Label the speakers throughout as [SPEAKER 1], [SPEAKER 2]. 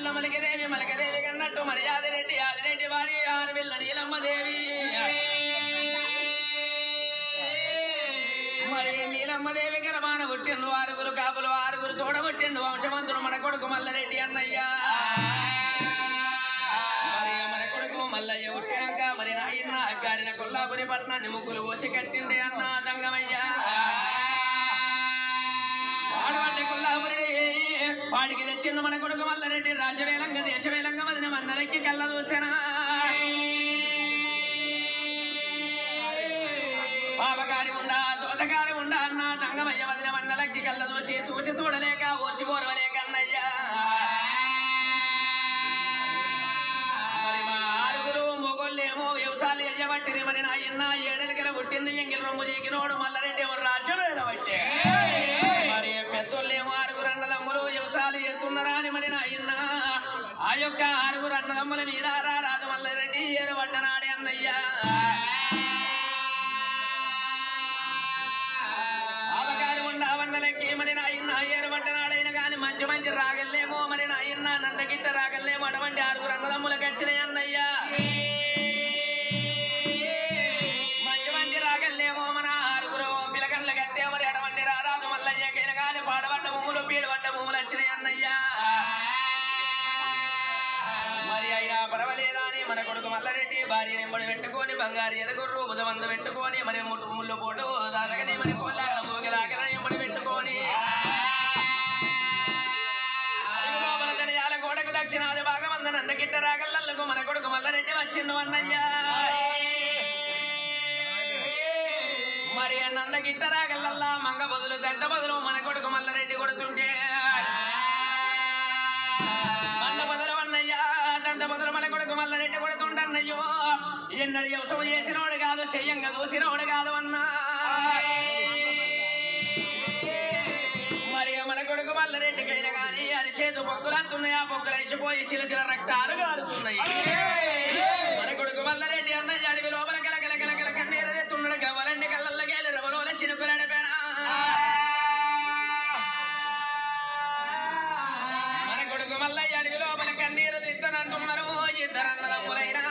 [SPEAKER 1] ఆడవిల్ల మలికదేవి మలికదేవి కన్నట్టు మరి యాదిరెడ్డి యాదిరెడ్డి వాడి ఆడవిల్ల నీలమ్మ దేవి మరి నీలమ్మ దేవి గర్భాన పుట్టిండు ఆరుగురు కాపులు ఆరుగురు తోడబుట్టిండు వంశవంతుడు మన కొడుకు మల్లరెడ్డి అన్నయ్య మరి మన కొడుకు మల్లయ్య పుట్టినాక మరి నాయన్న గారిన కొల్లాపురి పట్నాన్ని ముగ్గులు పోసి కట్టిండే అన్న దంగమయ్య ఆడవాడి కొల్లాపురి వాడికి తెచ్చిండు మన కొడుకు మల్లారెడ్డి రాజవేలంగ దేశవేలంగ మదిన మన్నలకి కళ్ళ దూసెనా పాపకారి ఉండా దోతకారి ఉండా అన్న తంగమయ్య వదిన మన్నలకి కళ్ళ దూచి సూచి చూడలేక ఓర్చి ఓర్వలేక అన్నయ్యా మరి మా ఆరుగురు మొగోళ్ళేమో వ్యవసాయాలు ఎయ్యబట్టిరి మరి నా ఇన్న ఏడెలకెల పుట్టింది ఎంగిల్ రొమ్ము జీకినోడు మల్లారెడ్డి ఎవరు రాజ్యం వేదబట్టే మరి పెద్దోళ్ళేమో ఆరుగురు అన్నదమ్ములు వ్యవసాయాలు ఎత్తున్నారా అని మరి నా ఇన్న ఆ యొక్క ఆరుగురు అన్నదమ్ముల మీద రా రాజు మల్లారెడ్డి ఏరుబడ్డనాడే అన్నయ్యా అవగారు ఉండవన్నలకి మరి నా ఇన్న ఏరుబడ్డనాడైన గాని మంచి మంచి రాగల్లేమో మరి నా ఇన్న నందగిట్ట రాగల్లేమో అటువంటి ఆరుగురు అన్నదమ్ములకు వచ్చినాయి అన్నయ్యా మంచి మంచి రాగల్లేమో మన ఆరుగురు పిలకన్ల కట్టే మరి అటువంటి రారాదు మల్లయ్యకైన గాని పాడబడ్డ భూములు పీడబడ్డ భూములు వచ్చినాయి అన్నయ్యా మరి అయినా పర్వాలేదా అని మన కొడుకు మల్లారెడ్డి భార్య నింబడి పెట్టుకొని బంగారు ఎదగుర్రు బుధవందు పెట్టుకొని మరి ముట్టు ముళ్ళు పోటు దాదగని మరి పొలాల మూగలాగల నింబడి పెట్టుకొని అడుగు లోపల తెలియాల గోడకు దక్షిణాది భాగం అంద నందకిట్ట రాగల్లకు మన కొడుకు మల్లారెడ్డి వచ్చిండు అన్నయ్యా మరి ఆ నందగిట్ట రాగల్లల్లా మంగ బదులు దంత బదులు మన కొడుకు మల్లారెడ్డి కొడుతుంటే మంద బదులు అన్నయ్యా దంత బదులు మన కొడుకు మల్లారెడ్డి కొడుతుండన్నయ్యో ఎన్నడు వ్యవసాయం చేసినోడు కాదు చెయ్యంగా చూసినోడు కాదు అన్నా మరి మన కొడుకు మల్లారెడ్డికైనా కానీ అరిచేతు పొక్కులు అంతున్నాయి ఆ పొక్కులు అయిపోయి చిలచిల రక్తాలు కారుతున్నాయి మన కొడుకు మల్లారెడ్డి అన్నయ్య అడవి లోపల గల గల గల గల కన్నీరు తెత్తున్నాడు గవ్వలండి కళ్ళల్లో గేలి రవలోల చినుకులు అడిపోయినా మన కొడుకు మల్లయ్య అడవి లోపల కన్నీరు తిత్తనంటున్నారు ఇద్దరు అన్నదమ్ములైనా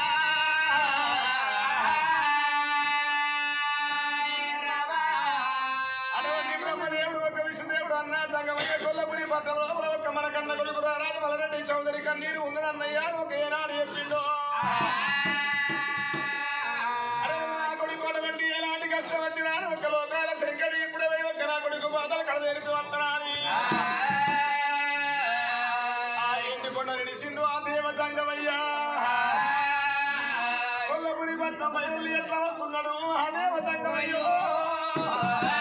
[SPEAKER 2] అటువంటి బ్రహ్మదేవుడు ఒక విష్ణుదేవుడు అన్న తంగమయ్య కొల్లపురి పట్టణ లోపల ఒక మన కన్న కొడుకు రారాజు మలరెడ్డి చౌదరి కన్నీరు ఉన్నదన్నయ్య ఒక ఏనాడు చెప్పిండు అరే నా కొడుకు అటువంటి ఎలాంటి కష్టం వచ్చినా ఒక లోకాల శంకడి ఇప్పుడే పోయి ఒక నా కొడుకు బాధలు కడదేరిపి వస్తున్నాని ఆ ఇంటి కొండ నిడిసిండు ఆ దేవ జంగమయ్యా కొల్లపురి పట్నం బయలు ఎట్లా వస్తున్నాడు ఆ దేవ జంగమయ్యో